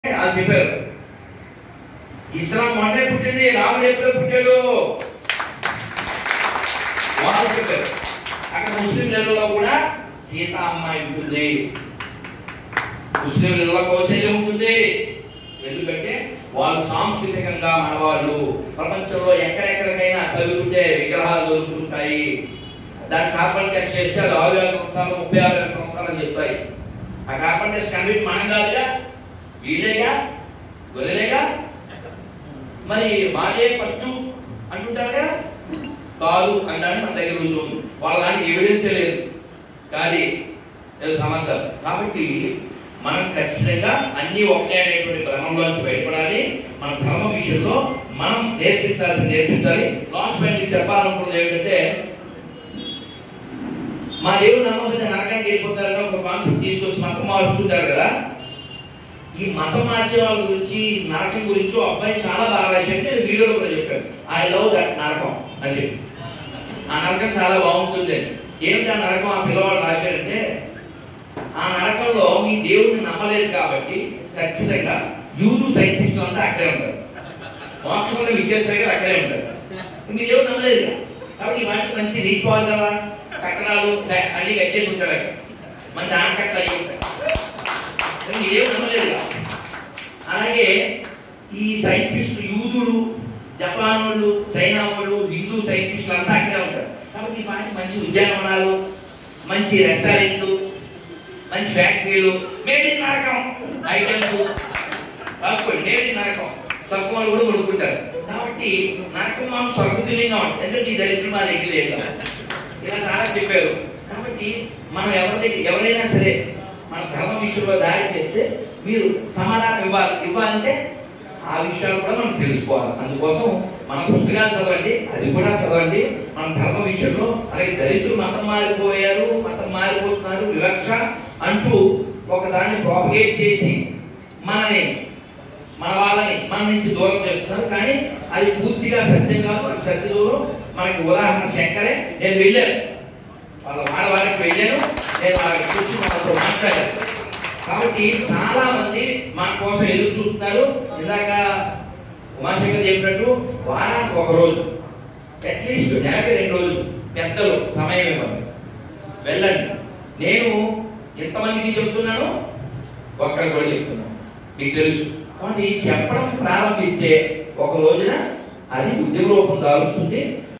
వాళ్ళు చెప్పారు ఇస్లాం మొన్నే పుట్టింది రాముడు ఎప్పుడో పుట్టాడు వాళ్ళు చెప్పారు అక్కడ ముస్లిం నెలలో కూడా సీత అమ్మాయి ఉంటుంది ముస్లిం నెలలో కౌశల్యం ఉంటుంది ఎందుకంటే వాళ్ళు సాంస్కృతికంగా మనవాళ్ళు ప్రపంచంలో ఎక్కడెక్కడికైనా తగులుంటే విగ్రహాలు దొరుకుతుంటాయి దాన్ని కార్బన్ టెస్ట్ చేస్తే అది ఆరు వేల సంవత్సరాలు ముప్పై ఆరు వేల సంవత్సరాలు అని చెప్తాయి ఆ కార్బన్ టెస్ట్ కనిపెట్టి మనం కాదుగా వీళ్ళేగా గొర్రెలేగా మరి మాదే ఫస్ట్ అంటుంటారు కదా కాదు అనడానికి మన దగ్గర రుజువు ఉంది వాళ్ళ దానికి ఎవిడెన్స్ లేదు కానీ ఏదో సమాచారం కాబట్టి మనం ఖచ్చితంగా అన్ని ఒకటే అనేటువంటి భ్రమంలోంచి బయటపడాలి మన ధర్మ విషయంలో మనం నేర్పించాల్సి నేర్పించాలి లాస్ట్ పాయింట్ చెప్పాలనుకున్నది ఏమిటంటే మా దేవుడు నమ్మకపోతే నరకానికి వెళ్ళిపోతారని ఒక కాన్సెప్ట్ తీసుకొచ్చి మతం మారుతుంటారు కదా ఈ మతం మార్చే వాళ్ళ గురించి నరకం గురించి ఓ అబ్బాయి చాలా బాగా రాశాడు నేను వీడియోలో కూడా చెప్పాను ఐ లవ్ దట్ నరకం అని చెప్పి ఆ నరకం చాలా బాగుంటుంది అని. ఏమిటి ఆ నరకం ఆ పిల్లవాడు రాశాడంటే ఆ నరకంలో మీ దేవుడిని నమ్మలేదు కాబట్టి ఖచ్చితంగా యూదు సైంటిస్టులు అంతా అక్కడే ఉంటారు మోక్షంలో విశేషంగా అక్కడే ఉంటారు మీ దేవుడు నమ్మలేదు కదా. కాబట్టి వాటికి మంచి నీటిపారుదల కట్టడాలు ఫ్యా- అన్ని కట్టేసి ఉంటాడు అక్కడ మంచి ఆనకట్టలు అయ్యి ఉంటాయి కానీ ఏం నమ్మలేదు కదా. అలాగే ఈ సైంటిస్టులు యూదులు జపాన్ వాళ్ళు చైనా వాళ్ళు హిందూ సైంటిస్టులు అంతా అక్కడే ఉంటారు కాబట్టి ఈ వాటికి మంచి ఉద్యానవనాలు మంచి రెస్టారెంట్లు మంచి ఫ్యాక్టరీలు మేడ్ ఇన్ నరకం ఐటమ్స్ రాసుకోండి మేడ్ ఇన్ నరకం స్వర్గం వాళ్ళు కూడా కొనుక్కుంటారు కాబట్టి నరకం మాకు స్వర్గతుల్యంగా ఉంటుంది ఎందుకంటే ఈ దరిద్రం మా దగ్గర లేదు ఇలా చాలా చెప్పారు కాబట్టి మనం ఎవరి దగ్గర ఎవరైనా సరే మన ధర్మ విషయంలో దాడి చేస్తే మీరు సమాధానం ఇవ్వాలి ఇవ్వాలంటే ఆ విషయాలు కూడా మనం తెలుసుకోవాలి అందుకోసం మన పుస్తకాలు చదవండి అది కూడా చదవండి మన ధర్మ విషయంలో అలాగే దళితులు మతం మారిపోయారు మతం మారిపోతున్నారు వివక్ష అంటూ ఒక దాన్ని ప్రాపగేట్ చేసి మనని మన వాళ్ళని మన నుంచి దూరం చేస్తున్నారు కానీ అది పూర్తిగా సత్యం కాదు అది సత్యంలో మనకి ఉదాహరణ శంకరే నేను వెళ్ళాను వాళ్ళ వాడవాడికి వెళ్ళాను నేను వాళ్ళకి చూసి వాళ్ళతో మాట్లాడాను కాబట్టి చాలా మంది మన కోసం ఎదురు చూస్తున్నారు ఇందాక ఉమాశంకర్ చెప్పినట్టు వారానికి ఒక రోజు అట్లీస్ట్ నెలకి రెండు రోజులు పెద్దలు సమయం ఇవ్వండి వెళ్ళండి నేను ఎంతమందికి చెప్తున్నాను ఒక్కరికి కూడా చెప్తున్నాను మీకు తెలుసు కాబట్టి చెప్పడం ప్రారంభిస్తే ఒక రోజున అది ఉద్యమ రూపం దాలుస్తుంది